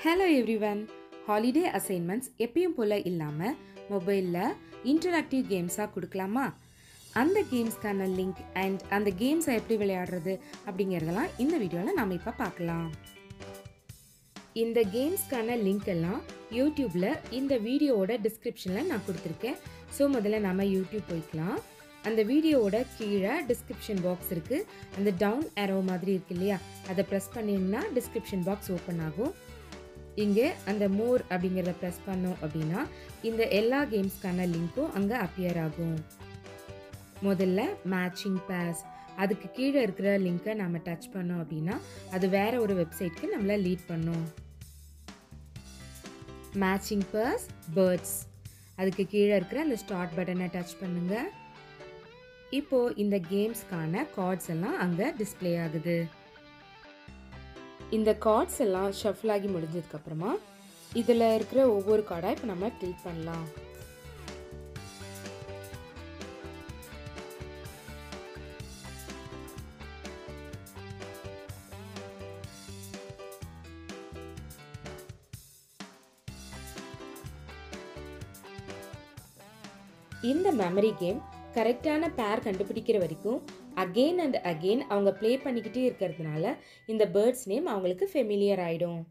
hello everyone holiday assignments எப்பயும் போல் இல்லாமல் மொபைலில் இன்டராக்டிவ் கேம்ஸாக கொடுக்கலாமா அந்த கேம்ஸ்க்கான லிங்க் அண்ட் அந்த கேம்ஸை எப்படி விளையாடுறது அப்படிங்கிறதெல்லாம் இந்த வீடியோவில் நாம் இப்போ பார்க்கலாம் இந்த கேம்ஸ்க்கான லிங்க் எல்லாம் யூடியூப்பில் இந்த வீடியோவோட டிஸ்கிரிப்ஷனில் நான் கொடுத்துருக்கேன் ஸோ முதல்ல நம்ம யூடியூப் போய்க்கலாம் அந்த வீடியோவோட கீழே டிஸ்கிரிப்ஷன் பாக்ஸ் இருக்குது அந்த டவுன் அரோ மாதிரி இருக்கு இல்லையா அதை ப்ரெஸ் பண்ணிங்கன்னா டிஸ்கிரிப்ஷன் பாக்ஸ் ஓப்பன் ஆகும் இங்கே அந்த மோர் அப்படிங்கிறத ப்ரெஸ் பண்ணோம் அப்படின்னா இந்த எல்லா கேம்ஸ்க்கான லிங்க்கும் அங்கே அப்பியர் ஆகும் முதல்ல மேட்சிங் பேஸ் அதுக்கு கீழே இருக்கிற லிங்க்கை நம்ம டச் பண்ணோம் அப்படின்னா அது வேற ஒரு வெப்சைட்க்கு நம்மளை லீட் பண்ணும் மேட்சிங் பர்ஸ் பேர்ட்ஸ் அதுக்கு கீழே இருக்கிற அந்த ஸ்டார்ட் பட்டனை டச் பண்ணுங்க இப்போ இந்த கேம்ஸ்க்கான கார்ட்ஸ் எல்லாம் அங்கே டிஸ்ப்ளே ஆகுது இந்த கார்ட்ஸ் எல்லாம் ஷஃபிள் ஆகி முடிஞ்சதுக்கப்புறமா இதில் இருக்கிற ஒவ்வொரு கார்டாக இப்போ நம்ம டில் பண்ணலாம் இந்த மெமரி கேம் கரெக்டான பேர் கண்டுபிடிக்கிற வரைக்கும் அகெயின் அண்ட் அகெயின் அவங்க ப்ளே பண்ணிக்கிட்டே இருக்கிறதுனால இந்த பேர்ட்ஸ் நேம் அவங்களுக்கு ஃபெமிலியர் ஆயிடும்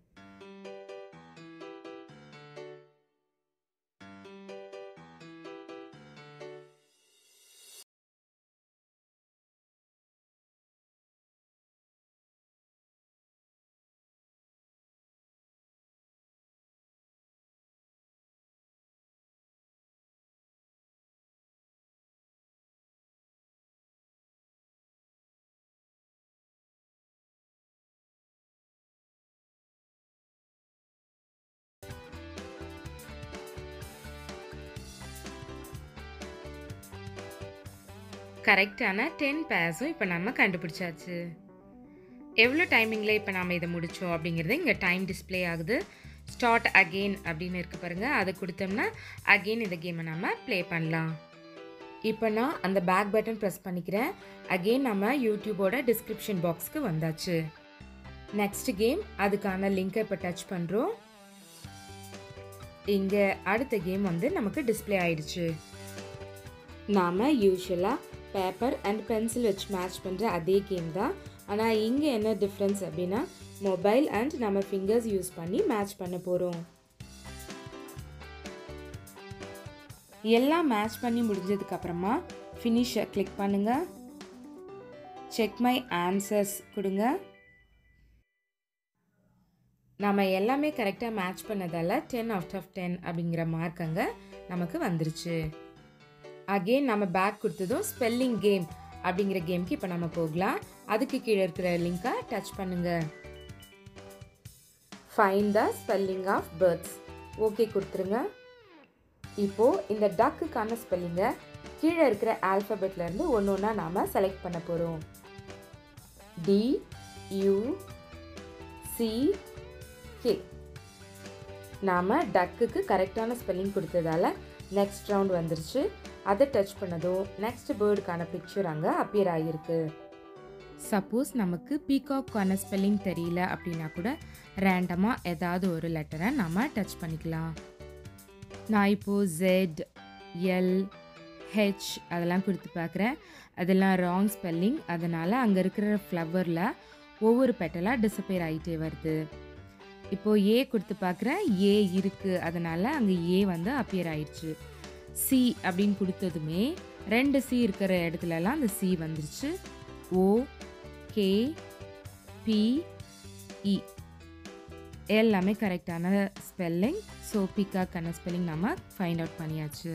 கரெக்டான டென் பேர்ஸும் இப்போ நம்ம கண்டுபிடிச்சாச்சு எவ்வளோ டைமிங்கில் இப்போ நாம் இதை முடித்தோம் அப்படிங்கிறது இங்கே டைம் டிஸ்பிளே ஆகுது ஸ்டார்ட் அகெயின் அப்படின்னு இருக்கு பாருங்கள் அதை கொடுத்தோம்னா அகெயின் இந்த கேமை நம்ம ப்ளே பண்ணலாம் இப்போ நான் அந்த பேக் பட்டன் ப்ரெஸ் பண்ணிக்கிறேன் அகெயின் நம்ம யூடியூபோட டிஸ்கிரிப்ஷன் பாக்ஸ்க்கு வந்தாச்சு நெக்ஸ்ட் கேம் அதுக்கான லிங்கை இப்போ டச் பண்ணுறோம் இங்கே அடுத்த கேம் வந்து நமக்கு டிஸ்பிளே ஆயிடுச்சு நாம் யூஸ்வலாக பேப்பர் அண்ட் பென்சில் வச்சு மேட்ச் பண்ணுற அதே கேம் தான் ஆனால் இங்கே என்ன டிஃப்ரென்ஸ் அப்படின்னா மொபைல் அண்ட் நம்ம ஃபிங்கர்ஸ் யூஸ் பண்ணி மேட்ச் பண்ண போகிறோம் எல்லாம் மேட்ச் பண்ணி முடிஞ்சதுக்கு அப்புறமா ஃபினிஷை கிளிக் பண்ணுங்க செக் மை ஆன்சர்ஸ் கொடுங்க நம்ம எல்லாமே கரெக்டாக மேட்ச் பண்ணதால் டென் அவுட் ஆஃப் டென் அப்படிங்கிற மார்க் அங்கே நமக்கு வந்துருச்சு அகெயின் நம்ம பேக் கொடுத்ததும் ஸ்பெல்லிங் கேம் அப்படிங்கிற கேம்க்கு இப்போ நம்ம போகலாம் அதுக்கு கீழே இருக்கிற லிங்கை டச் பண்ணுங்க find the spelling of birds okay கொடுத்துருங்க இப்போ இந்த டக்குக்கான ஸ்பெல்லிங்கை கீழே இருக்கிற ஆல்ஃபபெட்ல இருந்து ஒன்று ஒன்றா நாம் செலக்ட் பண்ண போகிறோம் டி யூ சி கே நாம் டக்குக்கு கரெக்டான ஸ்பெல்லிங் கொடுத்ததால நெக்ஸ்ட் ரவுண்ட் வந்துருச்சு அதை டச் பண்ணதும் நெக்ஸ்ட் பேர்டுக்கான பிக்சர் அங்கே அப்பியர் ஆகியிருக்கு சப்போஸ் நமக்கு பீகாக்கான ஸ்பெல்லிங் தெரியல அப்படின்னா கூட ரேண்டமாக ஏதாவது ஒரு லெட்டரை நம்ம டச் பண்ணிக்கலாம் நான் இப்போது ஜெட் எல் ஹெச் அதெல்லாம் கொடுத்து பார்க்குறேன் அதெல்லாம் ராங் ஸ்பெல்லிங் அதனால் அங்கே இருக்கிற ஃப்ளவரில் ஒவ்வொரு பெட்டலாக டிசப்பேர் ஆகிட்டே வருது இப்போது ஏ கொடுத்து பார்க்குறேன் ஏ இருக்குது அதனால் அங்கே ஏ வந்து அப்பியர் ஆயிடுச்சு சி அப்படின்னு கொடுத்ததுமே ரெண்டு சி இருக்கிற இடத்துலலாம் அந்த சி வந்துருச்சு ஓ கே பி இ எல்லாமே கரெக்டான ஸ்பெல்லிங் ஸோ பிக்காக்கான ஸ்பெல்லிங் நம்ம ஃபைண்ட் அவுட் பண்ணியாச்சு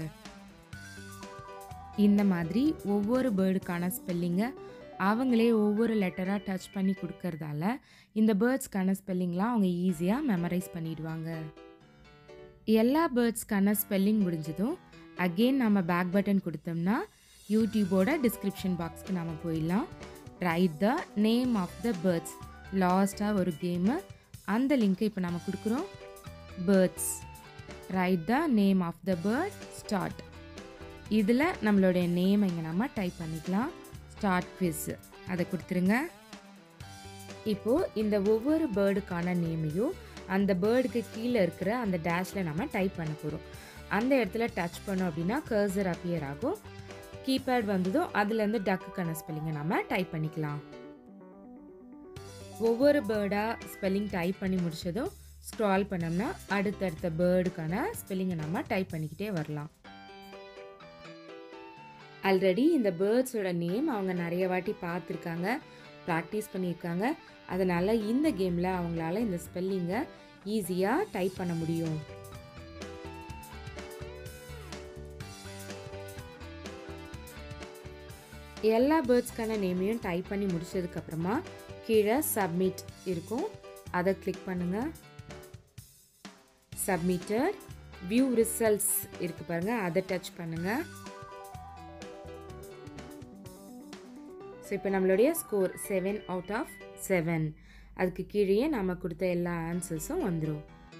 இந்த மாதிரி ஒவ்வொரு பேர்டுக்கான ஸ்பெல்லிங்கை அவங்களே ஒவ்வொரு லெட்டராக டச் பண்ணி கொடுக்கறதால இந்த பேர்ட்ஸ்க்கான ஸ்பெல்லிங்லாம் அவங்க ஈஸியாக மெமரைஸ் பண்ணிடுவாங்க எல்லா பேர்ட்ஸ்க்கான ஸ்பெல்லிங் முடிஞ்சதும் அகெயின் நம்ம பேக் பட்டன் கொடுத்தோம்னா யூடியூபோட டிஸ்கிரிப்ஷன் பாக்ஸ்க்கு நம்ம போயிடலாம் write the name of the birds லாஸ்ட்டாக ஒரு கேமு அந்த லிங்க்கை இப்போ நம்ம கொடுக்குறோம் birds write the name of the bird start இதில் நம்மளுடைய நேம் இங்கே நம்ம டைப் பண்ணிக்கலாம் ஸ்டார்ட் குவிஸ் அதை கொடுத்துருங்க இப்போது இந்த ஒவ்வொரு பேர்டுக்கான நேமையும் அந்த பேர்டுக்கு கீழே இருக்கிற அந்த டேஷில் நம்ம டைப் பண்ண போகிறோம் அந்த இடத்துல டச் பண்ணோம் அப்படின்னா கர்சர் அப்பியர் ஆகும் கீபேட் வந்ததும் அதுலேருந்து டக்குக்கான ஸ்பெல்லிங்கை நம்ம டைப் பண்ணிக்கலாம் ஒவ்வொரு பேர்டாக ஸ்பெல்லிங் டைப் பண்ணி முடிச்சதும் ஸ்க்ரால் பண்ணோம்னா அடுத்தடுத்த பேர்டுக்கான ஸ்பெல்லிங்கை நம்ம டைப் பண்ணிக்கிட்டே வரலாம் ஆல்ரெடி இந்த பேர்ட்ஸோட நேம் அவங்க நிறைய வாட்டி பார்த்துருக்காங்க ப்ராக்டிஸ் பண்ணியிருக்காங்க அதனால் இந்த கேமில் அவங்களால இந்த ஸ்பெல்லிங்கை ஈஸியாக டைப் பண்ண முடியும் எல்லா பேர்ட்ஸ்க்கான நேமையும் டைப் பண்ணி முடிச்சதுக்கப்புறமா கீழே சப்மிட் இருக்கும் அதை கிளிக் பண்ணுங்கள் சப்மிட்டட் வியூ ரிசல்ட்ஸ் இருக்கு பாருங்கள் அதை டச் பண்ணுங்கள் ஸோ இப்போ நம்மளுடைய score seven out of seven அதுக்கு கீழே நம்ம கொடுத்த எல்லா ஆன்சர்ஸும் வந்துடும்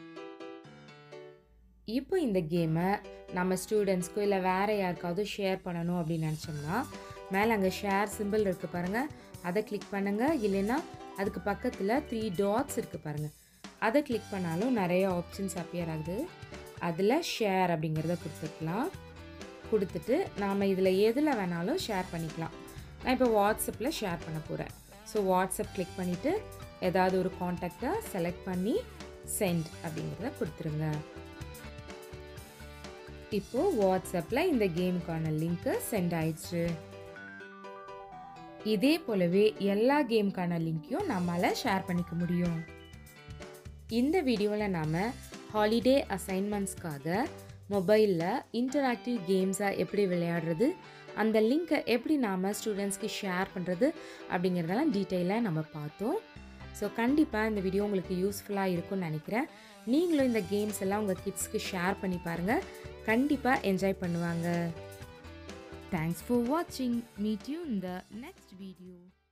இப்போ இந்த கேமை நம்ம ஸ்டூடெண்ட்ஸ்க்கோ இல்லை வேறு யாருக்காவது ஷேர் பண்ணணும் அப்படின்னு நினச்சோம்னா மேலே அங்கே ஷேர் சிம்பிள் இருக்குது பாருங்கள் அதை கிளிக் பண்ணுங்கள் இல்லைன்னா அதுக்கு பக்கத்தில் த்ரீ டாட்ஸ் இருக்குது பாருங்கள் அதை கிளிக் பண்ணாலும் நிறைய ஆப்ஷன்ஸ் அப்பியர் ஆகுது அதில் ஷேர் அப்படிங்கிறத கொடுத்துக்கலாம் கொடுத்துட்டு நாம் இதில் எதில் வேணாலும் ஷேர் பண்ணிக்கலாம் நான் இப்போ வாட்ஸ்அப்பில் ஷேர் பண்ண போகிறேன் ஸோ வாட்ஸ்அப் கிளிக் பண்ணிவிட்டு ஏதாவது ஒரு காண்டாக்டை செலக்ட் பண்ணி சென்ட் அப்படிங்கிறத கொடுத்துருங்க இப்போது வாட்ஸ்அப்பில் இந்த கேமுக்கான லிங்க்கு சென்ட் ஆயிடுச்சு இதே போலவே எல்லா கேமுக்கான லிங்க்கையும் நம்மளால் ஷேர் பண்ணிக்க முடியும் இந்த வீடியோவில் நாம் ஹாலிடே அசைன்மெண்ட்ஸ்க்காக மொபைலில் இன்டராக்டிவ் கேம்ஸாக எப்படி விளையாடுறது அந்த லிங்க்கை எப்படி நாம் ஸ்டூடெண்ட்ஸ்க்கு ஷேர் பண்ணுறது அப்படிங்கிறதெல்லாம் டீட்டெயிலாக நம்ம பார்த்தோம் ஸோ கண்டிப்பாக இந்த வீடியோ உங்களுக்கு யூஸ்ஃபுல்லாக இருக்கும்னு நினைக்கிறேன் நீங்களும் இந்த கேம்ஸ் எல்லாம் உங்கள் கிட்ஸ்க்கு ஷேர் பண்ணி பாருங்கள் கண்டிப்பாக என்ஜாய் பண்ணுவாங்க தேங்க்ஸ் ஃபார் வாட்சிங் மீட் யூ இந்த நெக்ஸ்ட் வீடியோ